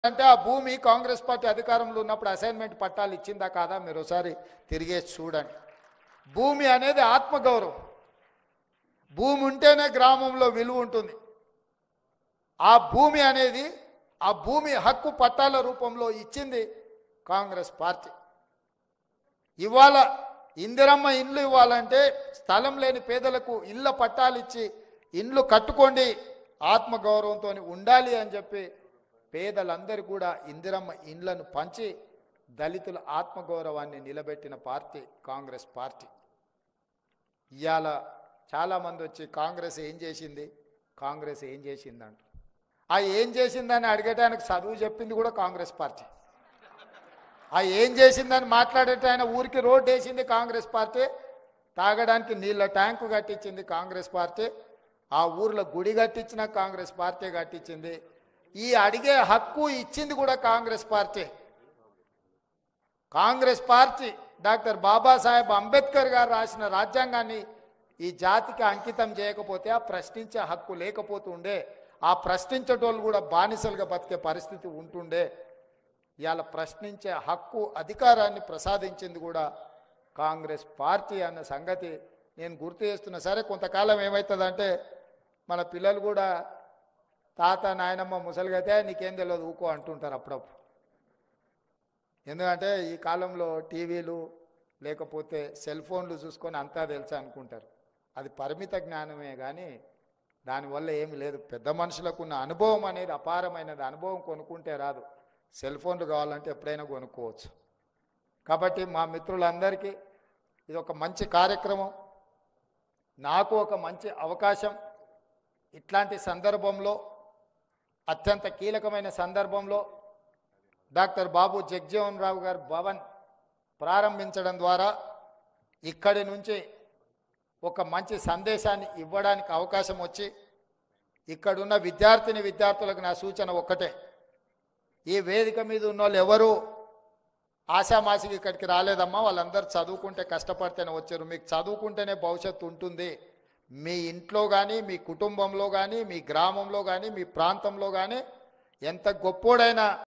అంటే ఆ భూమి కాంగ్రెస్ పార్టీ అధికారంలో ఉన్నప్పుడు అసైన్మెంట్ పట్టాలు ఇచ్చిందా కాదా మీరు ఒకసారి తిరిగేసి చూడండి భూమి అనేది ఆత్మగౌరవం భూమి ఉంటేనే గ్రామంలో విలువ ఉంటుంది ఆ భూమి అనేది ఆ భూమి హక్కు పట్టాల రూపంలో ఇచ్చింది కాంగ్రెస్ పార్టీ ఇవాళ ఇందిరమ్మ ఇండ్లు ఇవ్వాలంటే స్థలం లేని పేదలకు ఇళ్ళ పట్టాలు ఇచ్చి ఇండ్లు కట్టుకోండి ఆత్మగౌరవంతో ఉండాలి అని చెప్పి పేదలందరూ కూడా ఇందిరమ్మ ఇండ్లను పంచి దళితుల ఆత్మగౌరవాన్ని నిలబెట్టిన పార్టీ కాంగ్రెస్ పార్టీ ఇవాళ చాలామంది వచ్చి కాంగ్రెస్ ఏం చేసింది కాంగ్రెస్ ఏం చేసిందంట ఆ ఏం చేసిందని అడిగటానికి చదువు చెప్పింది కూడా కాంగ్రెస్ పార్టీ ఆ ఏం చేసిందని మాట్లాడేట ఆయన ఊరికి రోడ్డు వేసింది కాంగ్రెస్ పార్టీ తాగడానికి నీళ్ళ ట్యాంకు కట్టించింది కాంగ్రెస్ పార్టీ ఆ ఊర్లో గుడి కట్టించిన కాంగ్రెస్ పార్టీ కట్టించింది ఈ అడిగే హక్కు ఇచ్చింది కూడా Congress party Congress party doctor Babasaheb Ambedkar గారు రాసిన రాజ్యాంగాన్ని ఈ జాతికి అంకితం చేయకపోతే ఆ ప్రశ్నించే హక్కు లేకపోతుండే ఆ ప్రశ్నించేటోళ్ళు కూడా బానిసలుగా బతికే పరిస్థితి ఉంటుండే ఇవాళ ప్రశ్నించే హక్కు అధికారాన్ని ప్రసాదించింది కూడా కాంగ్రెస్ పార్టీ అన్న సంగతి నేను గుర్తు చేస్తున్నా సరే కొంతకాలం ఏమవుతుందంటే మన పిల్లలు కూడా తాత నాయనమ్మ ముసలిగైతే నీకేం తెలియదు ఊకో అంటుంటారు అప్పుడప్పుడు ఎందుకంటే ఈ కాలంలో టీవీలు లేకపోతే సెల్ ఫోన్లు చూసుకొని అంతా తెలుసా అనుకుంటారు అది పరిమిత జ్ఞానమే కానీ దానివల్ల ఏమి లేదు పెద్ద మనుషులకు ఉన్న అనుభవం అనేది అపారమైనది అనుభవం కొనుక్కుంటే రాదు సెల్ ఫోన్లు కావాలంటే ఎప్పుడైనా కొనుక్కోవచ్చు కాబట్టి మా మిత్రులందరికీ ఇది ఒక మంచి కార్యక్రమం నాకు ఒక మంచి అవకాశం ఇట్లాంటి సందర్భంలో అత్యంత కీలకమైన సందర్భంలో డాక్టర్ బాబు జగ్జీవన్ రావు గారు భవన్ ప్రారంభించడం ద్వారా ఇక్కడి నుంచి ఒక మంచి సందేశాన్ని ఇవ్వడానికి అవకాశం వచ్చి ఇక్కడున్న విద్యార్థిని విద్యార్థులకు నా సూచన ఒక్కటే ఈ వేదిక మీద ఉన్న వాళ్ళు ఎవరు ఆశామాసికి ఇక్కడికి రాలేదమ్మా వాళ్ళందరూ చదువుకుంటే కష్టపడితేనే వచ్చారు మీకు చదువుకుంటేనే భవిష్యత్తు ఉంటుంది మీ ఇంట్లో కానీ మీ కుటుంబంలో కానీ మీ గ్రామంలో కానీ మీ ప్రాంతంలో కానీ ఎంత గొప్పోడైనా